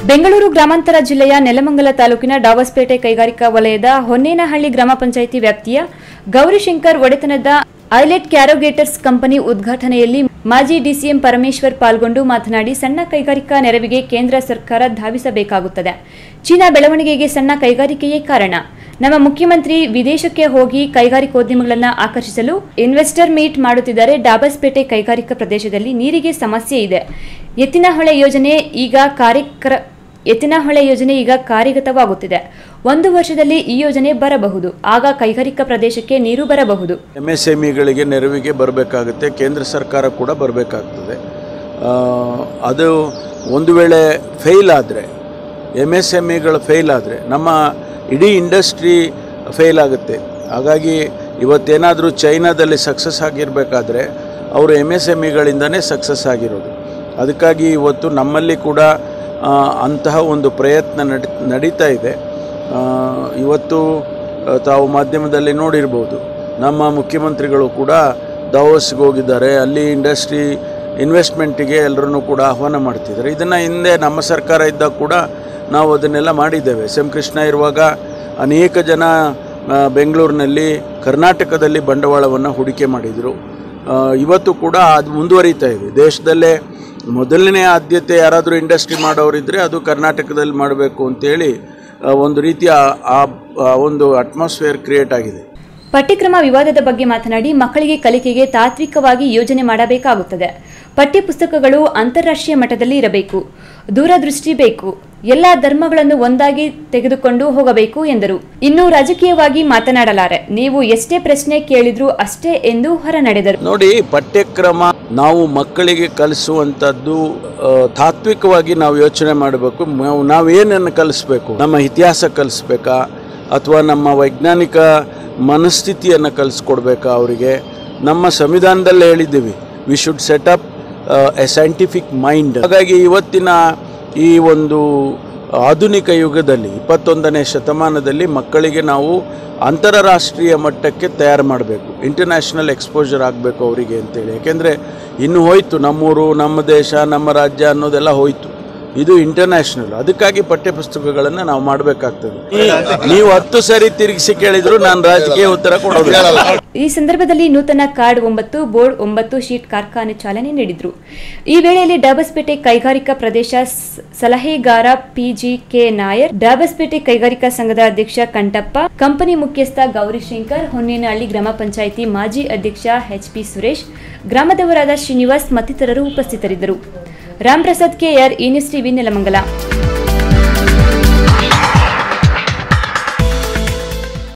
ಬೆಂಗಳೂರು ಗ್ರಾಮಾಂತರ ಜಿಲ್ಲೆಯ ನೆಲಮಂಗಲ ತಾಲೂಕಿನ ಡಾಬಸ್ಪೇಟೆ ಕೈಗಾರಿಕಾ ವಲಯದ ಹೊನ್ನೇನಹಳ್ಳಿ ಗ್ರಾಮ ಪಂಚಾಯಿತಿ ವ್ಯಾಪ್ತಿಯ ಗೌರಿಶಂಕರ್ ಒಡೆತನದ ಐಲೆಟ್ ಕ್ಯಾರೋಗೇಟರ್ಸ್ ಕಂಪನಿ ಉದ್ಘಾಟನೆಯಲ್ಲಿ ಮಾಜಿ ಡಿಸಿಎಂ ಪರಮೇಶ್ವರ್ ಪಾಲ್ಗೊಂಡು ಮಾತನಾಡಿ ಸಣ್ಣ ಕೈಗಾರಿಕಾ ನೆರವಿಗೆ ಕೇಂದ್ರ ಸರ್ಕಾರ ಧಾವಿಸಬೇಕಾಗುತ್ತದೆ ಚೀನಾ ಬೆಳವಣಿಗೆಗೆ ಸಣ್ಣ ಕೈಗಾರಿಕೆಯೇ ಕಾರಣ ನಮ್ಮ ಮುಖ್ಯಮಂತ್ರಿ ವಿದೇಶಕ್ಕೆ ಹೋಗಿ ಕೈಗಾರಿಕೋದ್ಯಮಗಳನ್ನು ಆಕರ್ಷಿಸಲು ಇನ್ವೆಸ್ಟರ್ ಮೀಟ್ ಮಾಡುತ್ತಿದ್ದಾರೆ ಡಾಬಸ್ಪೇಟೆ ಕೈಗಾರಿಕಾ ಪ್ರದೇಶದಲ್ಲಿ ನೀರಿಗೆ ಸಮಸ್ಯೆ ಇದೆ ಎತ್ತಿನಹೊಳೆ ಯೋಜನೆ ಈಗ ಕಾರ್ಯಕ್ರ ಎತ್ತಿನಹೊಳೆ ಯೋಜನೆ ಈಗ ಕಾರ್ಯಗತವಾಗುತ್ತಿದೆ ಒಂದು ವರ್ಷದಲ್ಲಿ ಈ ಯೋಜನೆ ಬರಬಹುದು ಆಗ ಕೈಗಾರಿಕಾ ಪ್ರದೇಶಕ್ಕೆ ನೀರು ಬರಬಹುದು ಎಮ್ ಎಸ್ ಎಮ್ ಇಗಳಿಗೆ ನೆರವಿಗೆ ಬರಬೇಕಾಗುತ್ತೆ ಕೇಂದ್ರ ಸರ್ಕಾರ ಕೂಡ ಬರಬೇಕಾಗ್ತದೆ ಆ, ಅದು ಒಂದು ವೇಳೆ ಫೇಲ್ ಆದರೆ ಎಮ್ ಎಸ್ ಎಮ್ ಇಗಳು ಫೇಲ್ ಆದರೆ ನಮ್ಮ ಇಡೀ ಇಂಡಸ್ಟ್ರಿ ಫೇಲ್ ಆಗುತ್ತೆ ಹಾಗಾಗಿ ಇವತ್ತೇನಾದರೂ ಚೈನಾದಲ್ಲಿ ಸಕ್ಸಸ್ ಆಗಿರಬೇಕಾದ್ರೆ ಅವರು ಎಮ್ ಎಸ್ ಎಮ್ ಇಗಳಿಂದನೇ ಸಕ್ಸಸ್ ಆಗಿರೋದು ಅದಕ್ಕಾಗಿ ಇವತ್ತು ನಮ್ಮಲ್ಲಿ ಕೂಡ ಆ, ಅಂತಹ ಒಂದು ಪ್ರಯತ್ನ ನಡಿ ನಡೀತಾ ಇದೆ ಆ, ಇವತ್ತು ಆ, ತಾವು ಮಾಧ್ಯಮದಲ್ಲಿ ನೋಡಿರ್ಬೋದು ನಮ್ಮ ಮುಖ್ಯಮಂತ್ರಿಗಳು ಕೂಡ ದಾವೋಸ್ಗೆ ಹೋಗಿದ್ದಾರೆ ಅಲ್ಲಿ ಇಂಡಸ್ಟ್ರಿ ಇನ್ವೆಸ್ಟ್ಮೆಂಟಿಗೆ ಎಲ್ಲರನ್ನೂ ಕೂಡ ಆಹ್ವಾನ ಮಾಡ್ತಿದ್ದಾರೆ ಇದನ್ನು ಹಿಂದೆ ನಮ್ಮ ಸರ್ಕಾರ ಇದ್ದಾಗ ಕೂಡ ನಾವು ಅದನ್ನೆಲ್ಲ ಮಾಡಿದ್ದೇವೆ ಎಸ್ ಎಂ ಕೃಷ್ಣ ಇರುವಾಗ ಅನೇಕ ಜನ ಆ, ಬೆಂಗಳೂರಿನಲ್ಲಿ ಕರ್ನಾಟಕದಲ್ಲಿ ಬಂಡವಾಳವನ್ನು ಹೂಡಿಕೆ ಮಾಡಿದರು ಆ, ಇವತ್ತು ಕೂಡ ಅದು ಮುಂದುವರಿತಾ ಇದೆ ದೇಶದಲ್ಲೇ ಮೊದಲನೇ ಆದ್ಯತೆ ಯಾರಾದರೂ ಇಂಡಸ್ಟ್ರಿ ಮಾಡೋರಿದ್ದರೆ ಅದು ಕರ್ನಾಟಕದಲ್ಲಿ ಮಾಡಬೇಕು ಅಂತೇಳಿ ಆ, ಒಂದು ರೀತಿಯ ಆ ಆ ಒಂದು ಅಟ್ಮಾಸ್ಫಿಯರ್ ಕ್ರಿಯೇಟ್ ಆಗಿದೆ ಪಠ್ಯಕ್ರಮ ವಿವಾದದ ಬಗ್ಗೆ ಮಾತನಾಡಿ ಮಕ್ಕಳಿಗೆ ಕಲಿಕೆಗೆ ತಾತ್ವಿಕವಾಗಿ ಯೋಜನೆ ಮಾಡಬೇಕಾಗುತ್ತದೆ ಪಠ್ಯ ಪುಸ್ತಕಗಳು ಅಂತಾರಾಷ್ಟ್ರೀಯ ಮಟ್ಟದಲ್ಲಿ ಇರಬೇಕು ದೂರದೃಷ್ಟಿ ಬೇಕು ಎಲ್ಲ ಧರ್ಮಗಳನ್ನು ಒಂದಾಗಿ ತೆಗೆದುಕೊಂಡು ಹೋಗಬೇಕು ಎಂದರು ಇನ್ನು ರಾಜಕೀಯವಾಗಿ ಮಾತನಾಡಲಾರೆ ನೀವು ಎಷ್ಟೇ ಪ್ರಶ್ನೆ ಕೇಳಿದ್ರೂ ಅಷ್ಟೇ ಎಂದು ಹೊರನಡೆದರು ನೋಡಿ ಪಠ್ಯಕ್ರಮ ನಾವು ಮಕ್ಕಳಿಗೆ ಕಲಿಸುವಂಥದ್ದು ಆ, ತಾತ್ವಿಕವಾಗಿ ನಾವು ಯೋಚನೆ ಮಾಡಬೇಕು ನಾವು ನಾವೇನನ್ನು ಕಲಿಸ್ಬೇಕು ನಮ್ಮ ಇತಿಹಾಸ ಕಲಿಸ್ಬೇಕಾ ಅಥವಾ ನಮ್ಮ ವೈಜ್ಞಾನಿಕ ಮನಸ್ಥಿತಿಯನ್ನು ಕಲಿಸ್ಕೊಡ್ಬೇಕಾ ಅವರಿಗೆ ನಮ್ಮ ಸಂವಿಧಾನದಲ್ಲೇ ಹೇಳಿದ್ದೀವಿ we should set up a scientific mind ಹಾಗಾಗಿ ಇವತ್ತಿನ ಈ ಒಂದು ಆಧುನಿಕ ಯುಗದಲ್ಲಿ ಇಪ್ಪತ್ತೊಂದನೇ ಶತಮಾನದಲ್ಲಿ ಮಕ್ಕಳಿಗೆ ನಾವು ಅಂತಾರಾಷ್ಟ್ರೀಯ ಮಟ್ಟಕ್ಕೆ ತಯಾರು ಮಾಡಬೇಕು ಇಂಟರ್ನ್ಯಾಷನಲ್ ಎಕ್ಸ್ಪೋಜರ್ ಆಗಬೇಕು ಅವರಿಗೆ ಅಂತೇಳಿ ಯಾಕೆಂದರೆ ಇನ್ನು ಹೋಯ್ತು ನಮ್ಮೂರು ನಮ್ಮ ದೇಶ ನಮ್ಮ ರಾಜ್ಯ ಅನ್ನೋದೆಲ್ಲ ಹೋಯ್ತು ಇದು ಇಂಟರ್ನ್ಯಾಷನಲ್ ಅದಕ್ಕಾಗಿ ಪಠ್ಯಪುಸ್ತಕಗಳನ್ನು ನಾವು ಮಾಡಬೇಕಾಗ್ತದೆ ನೀವು ಹತ್ತು ಸರಿ ತಿರುಗಿಸಿ ಕೇಳಿದ್ರು ನಾನು ರಾಜಕೀಯ ಉತ್ತರ ಕೊಡೋದಿಲ್ಲ ಈ ಸಂದರ್ಭದಲ್ಲಿ ನೂತನ ಕಾರ್ಡ್ ಒಂಬತ್ತು ಬೋರ್ಡ್ ಒಂಬತ್ತು ಶೀಟ್ ಕಾರ್ಖಾನೆ ಚಾಲನೆ ನೀಡಿದ್ರು ಈ ವೇಳೆಯಲ್ಲಿ ಡಾಬಸ್ಪೇಟೆ ಕೈಗಾರಿಕಾ ಪ್ರದೇಶ ಸ- ಸಲಹೆಗಾರ ಪಿಜಿ ಕೆ ನಾಯರ್ ಡಾಬಸ್ಪೇಟೆ ಕೈಗಾರಿಕಾ ಸಂಘದ ಅಧ್ಯಕ್ಷ ಕಂಟಪ್ಪ ಕಂಪನಿ ಮುಖ್ಯಸ್ಥ ಗೌರಿಶಂಕರ್ ಹೊನ್ನೇನಹಳ್ಳಿ ಗ್ರಾಮ ಪಂಚಾಯಿತಿ ಮಾಜಿ ಅಧ್ಯಕ್ಷ ಎಚ್ ಪಿ ಸುರೇಶ್ ಗ್ರಾಮದವರಾದ ಶ್ರೀನಿವಾಸ್ ಮತ್ತಿತರರು ಉಪಸ್ಥಿತರಿದ್ದರು ರಾಮ್ ಪ್ರಸಾದ್ ಕೆಆರ್ ಈ ನ್ಯೂಸ್ ಟಿವಿ ನೆಲಮಂಗಲ